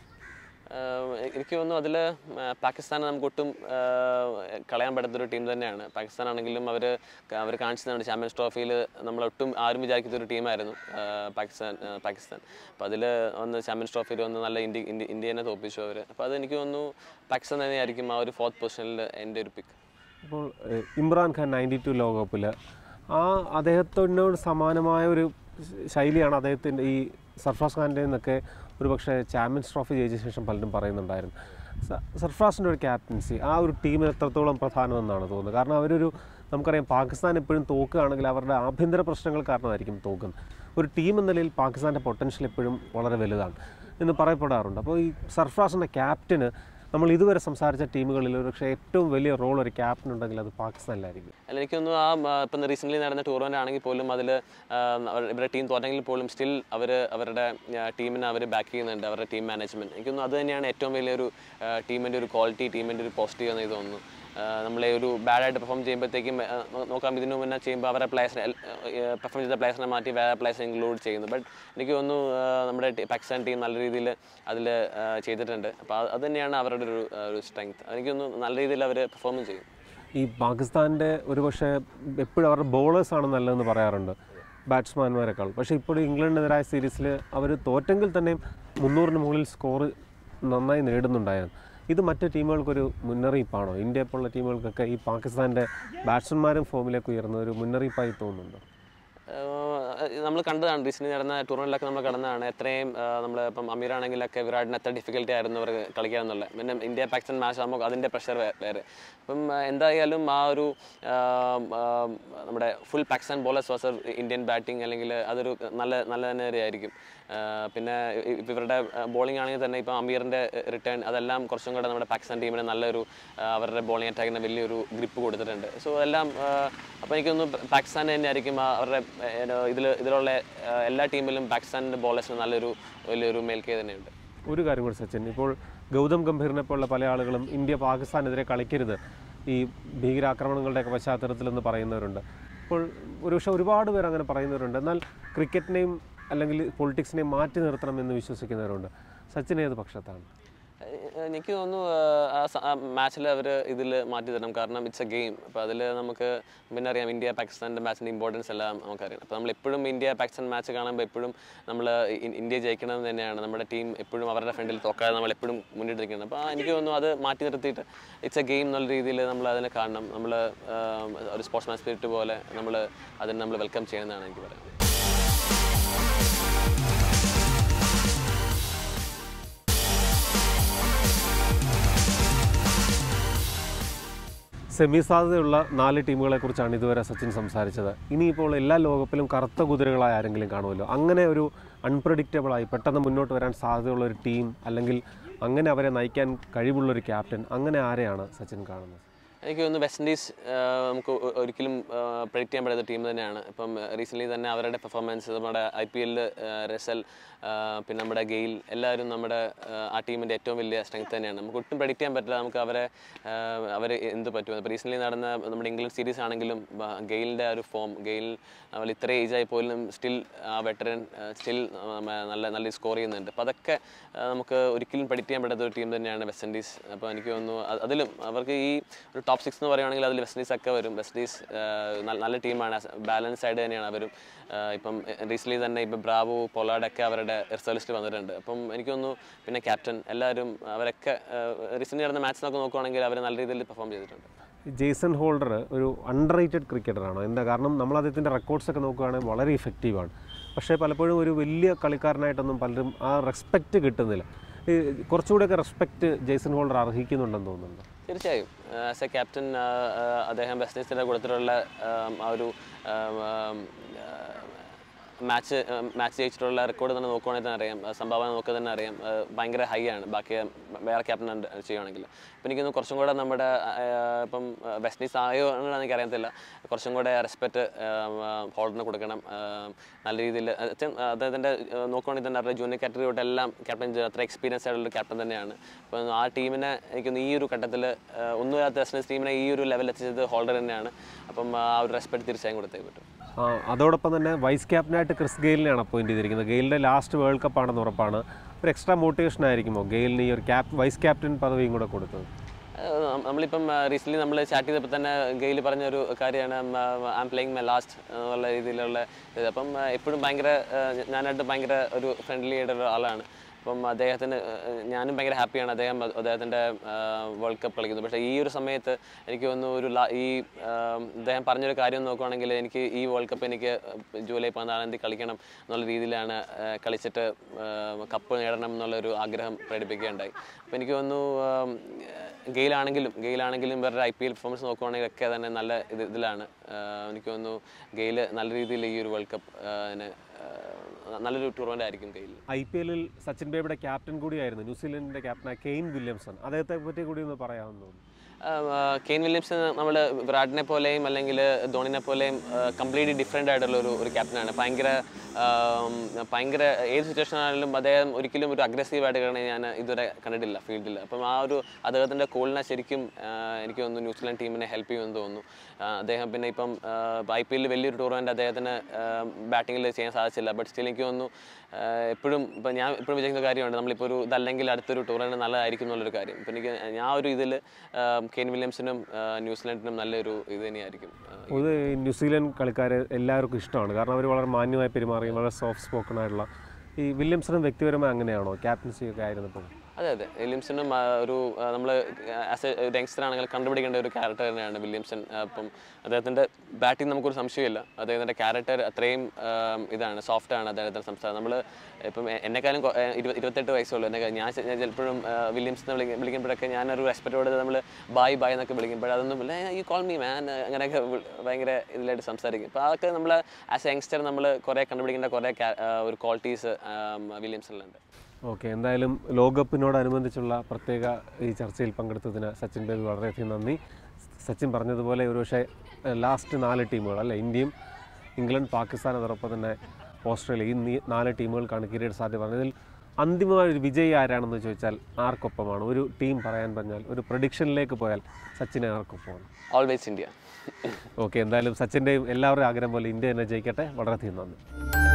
ആഹ് എനിക്ക് തോന്നുന്നു അതിൽ പാകിസ്ഥാനെ നമുക്ക് ഒട്ടും ആഹ് കളയാൻ പറ്റാത്തൊരു ടീം തന്നെയാണ് പാകിസ്ഥാൻ ആണെങ്കിലും അവർ അവർ കാണിച്ചതാണ് ചാമ്പ്യൻസ് ട്രോഫിയിൽ നമ്മളൊട്ടും ആരും വിചാരിക്കാത്ത ഒരു ടീമായിരുന്നു ആഹ് പാകിസ്ഥാൻ ആഹ് പാകിസ്ഥാൻ അപ്പോൾ അതിൽ ഒന്ന് ചാമ്പ്യൻസ് ട്രോഫിയിൽ ഒന്ന് നല്ല ഇന്ത്യ ഇന്ത്യ ഇന്ത്യനെ തോൽപ്പിച്ചു അവർ അപ്പോൾ അത് എനിക്ക് തോന്നുന്നു പാകിസ്ഥാൻ തന്നെയായിരിക്കും ആ ഒരു ഫോർത്ത് പൊസിഷനിൽ എൻ്റെ ഒരു പിക്ക് അപ്പോൾ ഏഹ്, ഇമ്രാൻ ഖാൻ നയൻറ്റി ടു ലോകകപ്പിൽ ആ അദ്ദേഹത്തിനോട് സമാനമായ ഒരു ശൈലിയാണ് അദ്ദേഹത്തിൻ്റെ ഈ സർഫറാസ് ഖാൻ്റെ എന്നൊക്കെ ഒരു പക്ഷേ ചാമ്പ്യൻസ് ട്രോഫി ജയിച്ച ശേഷം പലരും പറയുന്നുണ്ടായിരുന്നു സ- സർഫറാസിൻ്റെ ഒരു ക്യാപ്റ്റൻസി ആ ഒരു ടീമിന് എത്രത്തോളം പ്രധാനമെന്നാണ് തോന്നുന്നത് കാരണം അവരൊരു നമുക്കറിയാം പാകിസ്ഥാൻ എപ്പോഴും തോക്കുകയാണെങ്കിൽ അവരുടെ ആഭ്യന്തര പ്രശ്നങ്ങൾ കാരണമായിരിക്കും തോക്കുന്നത് ഒരു ടീം എന്ന നിലയിൽ പാകിസ്ഥാൻ്റെ പൊട്ടൻഷ്യൽ എപ്പോഴും വളരെ വലുതാണ് എന്ന് പറയപ്പെടാറുണ്ട് അപ്പോൾ ഈ സർഫറാസിൻ്റെ ക്യാപ്റ്റന് നമ്മൾ ഇതുവരെ സംസാരിച്ച ടീമുകളിൽ ഒരു പക്ഷേ ഏറ്റവും വലിയ റോൾ ഒരു ക്യാപ്റ്റൻ ഉണ്ടെങ്കിൽ അത് പാകിസ്ഥാനിലായിരിക്കും അല്ല എനിക്കൊന്നും ആ ആ, ഇപ്പം റീസെൻ്റ്ലി നടന്ന ടൂർണമെൻ്റ് ആണെങ്കിൽ പോലും അതിൽ ഇവരുടെ ടീം തോറ്റെങ്കിൽ പോലും സ്റ്റിൽ അവർ അവരുടെ ടീമിനെ അവർ ബാക്ക് ചെയ്യുന്നുണ്ട് അവരുടെ ടീം മാനേജ്മെൻറ്റ് എനിക്കൊന്നും അത് തന്നെയാണ് ഏറ്റവും വലിയൊരു ടീമിൻ്റെ ഒരു ക്വാളിറ്റി ടീമിൻ്റെ ഒരു പോസിറ്റീവ് എന്ന് എനിക്ക് തോന്നുന്നു ആ, നമ്മളെ ഒരു ബാഡായിട്ട് പെർഫോം ചെയ്യുമ്പോഴത്തേക്കും ആ, നോ- നോക്കാം ഇതിനു മുന്നേ ചെയ്യുമ്പോൾ അവരെ പ്ലേസിനെ പെർഫോം ചെയ്ത പ്ലേസിനെ മാറ്റി വേറെ പ്ലേസ് ഇൻക്ലൂഡ് ചെയ്യുന്നു ബട്ട് എനിക്ക് തോന്നുന്നു ആ, നമ്മുടെ ടീ- പാകിസ്ഥാൻ ടീം നല്ല രീതിയിൽ അതിൽ ചെയ്തിട്ടുണ്ട് അപ്പോൾ അത് തന്നെയാണ് അവരുടെ ഒരു ആ, ഒരു സ്ട്രെങ്ത് എനിക്ക് തോന്നുന്നു നല്ല രീതിയിൽ അവർ പെർഫോമും ചെയ്യും ഈ പാകിസ്ഥാൻ്റെ ഒരുപക്ഷെ എപ്പോഴും അവരുടെ ബോളേഴ്സാണ് നല്ലതെന്ന് പറയാറുണ്ട് ബാറ്റ്സ്മാൻമാരെക്കാൾ പക്ഷേ ഇപ്പോൾ ഇംഗ്ലണ്ടിനെതിരായ സീരീസിൽ അവർ തോറ്റെങ്കിൽ തന്നെയും മുന്നൂറിന് മുകളിൽ സ്കോർ നന്നായി നേടുന്നുണ്ടായിരുന്നു ഇത് മറ്റ് ടീമുകൾക്കൊരു മുന്നറിയിപ്പാണോ ഇന്ത്യ പോലുള്ള ടീമുകൾക്കൊക്കെ ഈ പാകിസ്ഥാൻ്റെ ബാറ്റ്സ്മാൻമാരും ഫോമിലേക്ക് ഉയർന്ന ഒരു മുന്നറിയിപ്പായി തോന്നുന്നുണ്ടോ നമ്മൾ കണ്ടതാണ് റീസെൻ്റ് നടന്ന ടൂർണമെൻറ്റിലൊക്കെ നമ്മൾ കണ്ടതാണ് എത്രയും നമ്മൾ ഇപ്പം അമീർ ആണെങ്കിലൊക്കെ വിരാടിന് എത്ര ഡിഫിക്കൽട്ടി ആയിരുന്നു അവർ കളിക്കാൻ എന്നുള്ളത് പിന്നെ ഇന്ത്യ പാകിസ്ഥാൻ മാച്ച് ആകുമ്പോൾ അതിൻ്റെ പ്രഷർ വേറെ അപ്പം ആ, എന്തായാലും ആ ഒരു ആ, ആ, നമ്മുടെ full Pakistan bowlers versus Indian batting അല്ലെങ്കിൽ അതൊരു നല്ല നല്ല തന്നെ ആയിരിക്കും ആ, പിന്നെ ഇ- ഇപ്പം ഇവരുടെ ബോളിംഗ് ആണെങ്കിൽ തന്നെ ഇപ്പം അമീറിൻ്റെ റിട്ടേൺ അതെല്ലാം കുറച്ചും കൂടെ നമ്മുടെ പാകിസ്ഥാൻ ടീമിന് നല്ലൊരു ആ, അവരുടെ ബോളിംഗ് അറ്റാക്കിന് വലിയൊരു ഗ്രിപ്പ് കൊടുത്തിട്ടുണ്ട് സോ എല്ലാം അപ്പോൾ എനിക്കൊന്ന് പാകിസ്ഥാൻ തന്നെ ആയിരിക്കും ആ അവരുടെ ഇതിൽ ഇതിലുള്ള ആ, എല്ലാ ടീമിലും പാകിസ്ഥാനിൻ്റെ ബോളേഴ്സിന് നല്ലൊരു വലിയൊരു മേൽക്കൈ തന്നെയുണ്ട് ഒരു കാര്യം കൂടി സച്ചിൻ ഇപ്പോൾ ഗൗതം ഗംഭീറിനെ പോലുള്ള പല ആളുകളും ഇന്ത്യ പാകിസ്ഥാനെതിരെ കളിക്കരുത് ഈ ഭീകരാക്രമണങ്ങളുടെയൊക്കെ പശ്ചാത്തലത്തിലെന്ന് പറയുന്നവരുണ്ട് അപ്പോൾ ഒരുപക്ഷെ ഒരുപാട് പേർ അങ്ങനെ പറയുന്നവരുണ്ട് എന്നാൽ ക്രിക്കറ്റിനെയും അല്ലെങ്കിൽ പൊളിറ്റിക്സിനെ മാറ്റി നിർത്തണമെന്ന് വിശ്വസിക്കുന്നവരുണ്ട് സച്ചിൻ ഏത് പക്ഷത്താണ് ഏഹ് എനിക്ക് തോന്നുന്നു ആ മാച്ചിൽ അവർ ഇതിൽ മാറ്റി തരണം കാരണം ഇറ്റ്സ് എ ഗെയിം അപ്പോൾ അതിൽ നമുക്ക് പിന്നെ അറിയാം ഇന്ത്യ പാകിസ്ഥാൻ്റെ മാച്ചിൻ്റെ ഇമ്പോർട്ടൻസ് എല്ലാം നമുക്കറിയാം അപ്പോൾ നമ്മൾ എപ്പോഴും ഇന്ത്യ പാകിസ്ഥാൻ മാച്ച് കാണുമ്പോൾ എപ്പോഴും നമ്മൾ ഇന്ത്യ ജയിക്കണം എന്ന് തന്നെയാണ് നമ്മുടെ ടീം എപ്പോഴും അവരുടെ ഫ്രണ്ടിൽ തോക്കാതെ നമ്മൾ എപ്പോഴും മുന്നിട്ട് നിൽക്കുന്നത് അപ്പോൾ എനിക്ക് തോന്നുന്നു അത് മാറ്റി നിർത്തിയിട്ട് ഇറ്റ്സ് എ ഗെയിം എന്നുള്ള രീതിയിൽ നമ്മൾ അതിനെ കാണണം നമ്മൾ ഒരു സ്പോർട്സ്മാൻ സ്പിരിറ്റ് പോലെ നമ്മൾ അതിനെ നമ്മൾ വെൽക്കം ചെയ്യുന്നതാണ് എനിക്ക് പറയുന്നത് സെമി സാധ്യതയുള്ള നാല് ടീമുകളെ കുറിച്ചാണ് ഇതുവരെ സച്ചിൻ സംസാരിച്ചത് ഇനിയിപ്പോൾ എല്ലാ ലോകകപ്പിലും കറുത്ത കുതിരകളായ ആരെങ്കിലും കാണുമല്ലോ അങ്ങനെ ഒരു അൺപ്രഡിക്റ്റബിളായി പെട്ടെന്ന് മുന്നോട്ട് വരാൻ സാധ്യതയുള്ള ഒരു ടീം അല്ലെങ്കിൽ അങ്ങനെ അവരെ നയിക്കാൻ കഴിവുള്ള ഒരു ക്യാപ്റ്റൻ അങ്ങനെ ആരെയാണ് സച്ചിൻ കാണുന്നത് എനിക്ക് തോന്നുന്നു വെസ്റ്റ് ഇൻഡീസ് ആഹ് നമുക്ക് ഒ- ഒരിക്കലും പ്രഡിക്റ്റ് ചെയ്യാൻ പറ്റാത്ത ടീം തന്നെയാണ് ഇപ്പം റീസെൻ്റ്ലി തന്നെ അവരുടെ പെർഫോമൻസ് നമ്മുടെ ഐ പി എല്ലിൽ റസൽ ആഹ് പിന്നെ നമ്മുടെ ഗെയിൽ എല്ലാവരും നമ്മുടെ ആഹ് ആ ടീമിൻ്റെ ഏറ്റവും വലിയ സ്ട്രെങ്ത് തന്നെയാണ് നമുക്ക് ഒട്ടും പ്രഡിക്റ്റ് ചെയ്യാൻ പറ്റില്ല നമുക്ക് അവരെ അവർ എന്ത് പറ്റും ഇപ്പോൾ റീസെൻ്റ്ലി നടന്ന നമ്മുടെ ഇംഗ്ലണ്ട് സീരീസ് ആണെങ്കിലും ഗെയിലിൻ്റെ ആ ഒരു ഫോം ഗെയിൽ അവൾ ഇത്ര ഏജ് ആയി പോലും സ്റ്റിൽ ആ വെറ്ററൻ സ്റ്റിൽ നല്ല നല്ല സ്കോർ ചെയ്യുന്നുണ്ട് അപ്പോൾ അതൊക്കെ ആ, നമുക്ക് ഒരിക്കലും predict ചെയ്യാൻ പറ്റാത്ത ഒരു ടീം തന്നെയാണ് വെസ്റ്റ് ഇൻഡീസ് അപ്പോൾ എനിക്ക് തോന്നുന്നു അ- അതിലും അവർക്ക് ഈ ഒരു ടോപ്പ് സിക്സ് എന്ന് പറയുകയാണെങ്കിൽ അതിൽ വെസ്റ്റ് ഇൻഡീസ് ഒക്കെ വരും വെസ്റ്റ് ഇൻഡീസ് ആ, നല്ല- നല്ല ടീമാണ് ബാലൻസ് ആയിട്ട് തന്നെയാണ് അവരും ആ, ഇപ്പം റീസെൻ്റ്ലി തന്നെ ഇപ്പം ബ്രാവോ പൊലാഡൊക്കെ അവരുടെ റിസർവ് ലിസ്റ്റ് വന്നിട്ടുണ്ട് അപ്പം എനിക്ക് തോന്നുന്നു പിന്നെ ക്യാപ്റ്റൻ എല്ലാവരും അവരൊക്കെ റീസെൻ്റ്ലി നടന്ന മാച്ച് നോക്കി നോക്കുവാണെങ്കിൽ അവർ നല്ല രീതിയിൽ പെർഫോം ചെയ്തിട്ടുണ്ട് ജെയ്സൺ ഹോൾഡർ ഒരു അണ്ടർ റേറ്റഡ് ക്രിക്കറ്ററാണ് എന്താ കാരണം നമ്മൾ അദ്ദേഹത്തിൻ്റെ റെക്കോർഡ്സ് ഒക്കെ നോക്കുകയാണെങ്കിൽ വളരെ ഇഫക്റ്റീവാണ് പക്ഷേ പലപ്പോഴും ഒരു വലിയ കളിക്കാരനായിട്ടൊന്നും പലരും ആ റെസ്പെക്റ്റ് കിട്ടുന്നില്ല ഈ കുറച്ചുകൂടെയൊക്കെ റെസ്പെക്റ്റ് ജെയ്സൺ ഹോൾഡർ അർഹിക്കുന്നുണ്ടെന്ന് തോന്നുന്നുണ്ട് തീർച്ചയായും ആസ് എ ക്യാപ്റ്റൻ അദ്ദേഹം വെസ്റ്റ് ഇൻഡീസിൻ്റെ കൊടുത്തിട്ടുള്ള ആം, ആ ഒരു മാച്ച് മാച്ച് ജയിച്ചിട്ടുള്ള റെക്കോർഡ് തന്നെ നോക്കുവാണെങ്കിൽ തന്നെ അറിയാം ആ സംഭാവന നോക്കുക തന്നെ അറിയാം ആ, ഭയങ്കര ഹൈ ആണ് ബാക്കി വേറെ ക്യാപ്റ്റൻ ചെയ്യുകയാണെങ്കിൽ അപ്പം എനിക്ക് തോന്നുന്നു കുറച്ചും കൂടെ നമ്മുടെ ആ, ഇപ്പം വെസ്റ്റ് ഇൻഡീസ് ആയോ എന്ന് എനിക്ക് അറിയത്തില്ല കുറച്ചും കൂടെ റെസ്പെക്റ്റ് ഹോൾഡറിന് കൊടുക്കണം ആ, നല്ല രീതിയിൽ അദ്ദേഹത്തിൻ്റെ നോക്കുവാണെങ്കിൽ തന്നെ അവരുടെ ജൂനിയർ കാറ്റഗറി തൊട്ട് എല്ലാം ക്യാപ്റ്റൻ അത്ര എക്സ്പീരിയൻസ് ആയിട്ടുള്ള ക്യാപ്റ്റൻ തന്നെയാണ് അപ്പം ആ ടീമിനെ എനിക്ക് തോന്നുന്നു ഈ ഒരു ഘട്ടത്തിൽ ഒന്നുമില്ലാത്ത വെസ്റ്റ് ഇൻഡീസ് ടീമിനെ ഈ ഒരു ലെവലിൽ എത്തിച്ചത് ഹോൾഡർ തന്നെയാണ് അപ്പം ആ ഒരു റെസ്പെക്ട് തീർച്ചയായും കൊടുത്തേ പറ്റും ആ, അതോടൊപ്പം തന്നെ വൈസ് ക്യാപ്റ്റനായിട്ട് ക്രിസ് ഗെയിലിനെയാണ് അപ്പോയിൻറ്റ് ചെയ്തിരിക്കുന്നത് ഗെയിലിൻ്റെ ലാസ്റ്റ് വേൾഡ് കപ്പ് ആണെന്ന് ഉറപ്പാണ് ഒരു എക്സ്ട്രാ മോട്ടിവേഷൻ ആയിരിക്കുമോ ഗെയിലിന് ഈ ഒരു ക്യാപ് വൈസ് ക്യാപ്റ്റൻ പദവിയും കൂടെ കൊടുത്തത് ഏഹ് നം- നമ്മളിപ്പം റീസെൻ്റ്ലി നമ്മൾ ചാറ്റ് ചെയ്തപ്പോൾ തന്നെ ഗെയിൽ പറഞ്ഞ ഒരു കാര്യമാണ് I'm playing my last എന്നുള്ള രീതിയിലുള്ള ഇത് അപ്പം ഏഹ് എപ്പോഴും ഭയങ്കര ഏഹ് ഞാനായിട്ട് ഭയങ്കര ഒരു ഫ്രണ്ട്ലി ആയിട്ടുള്ള ആളാണ് അപ്പം അദ്ദേഹത്തിന് ഏഹ് ഞാനും ഭയങ്കര ഹാപ്പിയാണ് അദ്ദേഹം അത് അദ്ദേഹത്തിൻ്റെ വേൾഡ് കപ്പ് കളിക്കുന്നത് പക്ഷേ ഈ ഒരു സമയത്ത് എനിക്ക് തോന്നുന്നു ഒരു ലാ- ഈ ഏഹ് അദ്ദേഹം പറഞ്ഞൊരു കാര്യം നോക്കുവാണെങ്കിൽ എനിക്ക് ഈ വേൾഡ് കപ്പ് എനിക്ക് ജൂലൈ പതിനാലാം തീയതി കളിക്കണം എന്നുള്ള രീതിയിലാണ് ഏഹ് കളിച്ചിട്ട് ഏഹ് കപ്പ് നേടണം എന്നുള്ളൊരു ആഗ്രഹം പ്രകടിപ്പിക്കുകയുണ്ടായി അപ്പോൾ എനിക്ക് തോന്നുന്നു ഏഹ് ഗെയിലാണെങ്കിലും ഗെയിലാണെങ്കിലും ഇവരുടെ ഐ പി എൽ പെർഫോമൻസ് നോക്കുവാണെങ്കിൽ ഒക്കെ തന്നെ നല്ല ഇത് ഇതിലാണ് ആഹ് എനിക്ക് തോന്നുന്നു ഗെയിൽ നല്ല രീതിയിൽ ഈ ഒരു വേൾഡ് കപ്പ് നല്ലൊരു ടൂർണമെൻ്റ് ആയിരിക്കും ഗെയിൽ ഐ പി എല്ലിൽ സച്ചിൻ ബേബിയുടെ ക്യാപ്റ്റൻ കൂടിയായിരുന്നു ന്യൂസിലൻഡിൻ്റെ ക്യാപ്റ്റനായ കെയ്ൻ വില്യംസൺ അദ്ദേഹത്തെ പറ്റി കൂടി ഒന്ന് പറയാമെന്ന് തോന്നുന്നു കെയിൻ വില്യംസ് നമ്മൾ വിരാടിനെ പോലെയും അല്ലെങ്കിൽ ധോണിനെ പോലെയും കംപ്ലീറ്റ്ലി ഡിഫറെൻ്റ് ആയിട്ടുള്ള ഒരു ഒരു ക്യാപ്റ്റനാണ് ഭയങ്കര ആം, ഭയങ്കര ഏത് സിറ്റുവേഷൻ ആണെങ്കിലും അദ്ദേഹം ഒരിക്കലും ഒരു അഗ്രസീവായിട്ട് കളിക്കണേ ഞാൻ ഇതുവരെ കണ്ടിട്ടില്ല ഫീൽഡിൽ അപ്പം ആ ഒരു അദ്ദേഹത്തിൻ്റെ കോളിനെ ശരിക്കും ആ, എനിക്ക് തോന്നുന്നു ന്യൂസിലാൻഡ് ടീമിനെ ഹെൽപ്പ് ചെയ്യുമെന്ന് തോന്നുന്നു ആ, അദ്ദേഹം പിന്നെ ഇപ്പം ഐ പി എല്ലിൽ വലിയൊരു ടൂർണമെൻറ്റ് അദ്ദേഹത്തിന് ബാറ്റിങ്ങിൽ ചെയ്യാൻ സാധിച്ചില്ല ബട്ട് സ്റ്റിൽ എനിക്ക് തോന്നുന്നു എപ്പോഴും ഇപ്പം ഞാൻ എപ്പോഴും വിചാരിക്കുന്ന കാര്യമുണ്ട് നമ്മളിപ്പോൾ ഒരു ഇതല്ലെങ്കിൽ അടുത്തൊരു ടൂർണമെൻറ്റ് നല്ലതായിരിക്കും എന്നുള്ളൊരു കാര്യം ഇപ്പം എനിക്ക് ഞാൻ ഒരു ഇതിൽ കെയിൻ വില്യംസിനും ആ, ന്യൂസിലാൻഡിനും നല്ലൊരു ഇത് തന്നെയായിരിക്കും ആ, ഇത് ന്യൂസിലൻഡ് കളിക്കാരെ എല്ലാവർക്കും ഇഷ്ടമാണ് കാരണം അവർ വളരെ മാന്യമായി പെരുമാറുകയും വളരെ സോഫ്റ്റ് സ്പോക്കൺ ആയിട്ടുള്ള ഈ വില്യംസണും വ്യക്തിപരമായി അങ്ങനെയാണോ ക്യാപ്റ്റൻസി ഒക്കെ ആയിരുന്നപ്പോൾ അതെ അതെ വില്യംസണും ആ, ഒരു നമ്മൾ ആസ് എ യങ്സ്റ്റർ ആണെങ്കിൽ കണ്ടുപിടിക്കേണ്ട ഒരു ക്യാരക്ടർ തന്നെയാണ് വില്യംസൺ ആ, അപ്പം അദ്ദേഹത്തിൻ്റെ ബാറ്റിംഗ് നമുക്കൊരു സംശയമില്ല അദ്ദേഹത്തിൻ്റെ ക്യാരക്ടർ അത്രയും ആ, ഇതാണ് സോഫ്റ്റ് ആണ് അദ്ദേഹത്തിൻ്റെ സംസാരം നമ്മൾ ഇപ്പം എ- എന്നെക്കാളും കൊ- ഏ, ഇരുപത് ഇരുപത്തെട്ട് വയസ്സുള്ളൂ എന്നെ ഞാൻ ചെ- ഞാൻ ചിലപ്പോഴും വില്യംസ് എന്ന് വിളിക്കും വിളിക്കുമ്പോഴൊക്കെ ഞാനൊരു റെസ്പെക്റ്റോട് നമ്മൾ ബായ് ബായ് എന്നൊക്കെ വിളിക്കുമ്പോൾ അതൊന്നും ഇല്ല യു കോൾ മീ മാൻ അങ്ങനെയൊക്കെ വി- ഭയങ്കര ഇതിലായിട്ട് സംസാരിക്കും അപ്പോൾ അതൊക്കെ നമ്മൾ ആസ് എ യങ്സ്റ്റർ നമ്മൾ കുറേ കണ്ടുപിടിക്കേണ്ട കുറേ ക്യാ- ആ, ഒരു ക്വാളിറ്റീസ് വില്യംസണിലുണ്ട് ഓക്കെ എന്തായാലും ലോകകപ്പിനോടനുബന്ധിച്ചുള്ള പ്രത്യേക ഈ ചർച്ചയിൽ പങ്കെടുത്തതിന് സച്ചിൻ ബേബി വളരെയധികം നന്ദി സച്ചിൻ പറഞ്ഞതുപോലെ ഒരു പക്ഷേ ലാസ്റ്റ് നാല് ടീമുകൾ അല്ലേ ഇന്ത്യയും ഇംഗ്ലണ്ട് പാകിസ്ഥാൻ അതോടൊപ്പം തന്നെ ഓസ്ട്രേലിയ ഈ നീ- നാല് ടീമുകൾക്കാണ് കിരീട സാധ്യത പറഞ്ഞത് ഇതിൽ അന്തിമമായ ഒരു വിജയി ആരാണെന്ന് ചോദിച്ചാൽ ആർക്കൊപ്പമാണ് ഒരു ടീം പറയാൻ പറഞ്ഞാൽ ഒരു പ്രഡിക്ഷനിലേക്ക് പോയാൽ സച്ചിനെ ആർക്കൊപ്പമാണ് ഓൾവേസ് ഇന്ത്യ ഓക്കെ എന്തായാലും സച്ചിൻ്റെയും എല്ലാവരുടെയും ആഗ്രഹം പോലെ ഇന്ത്യ തന്നെ ജയിക്കട്ടെ വളരെയധികം നന്ദി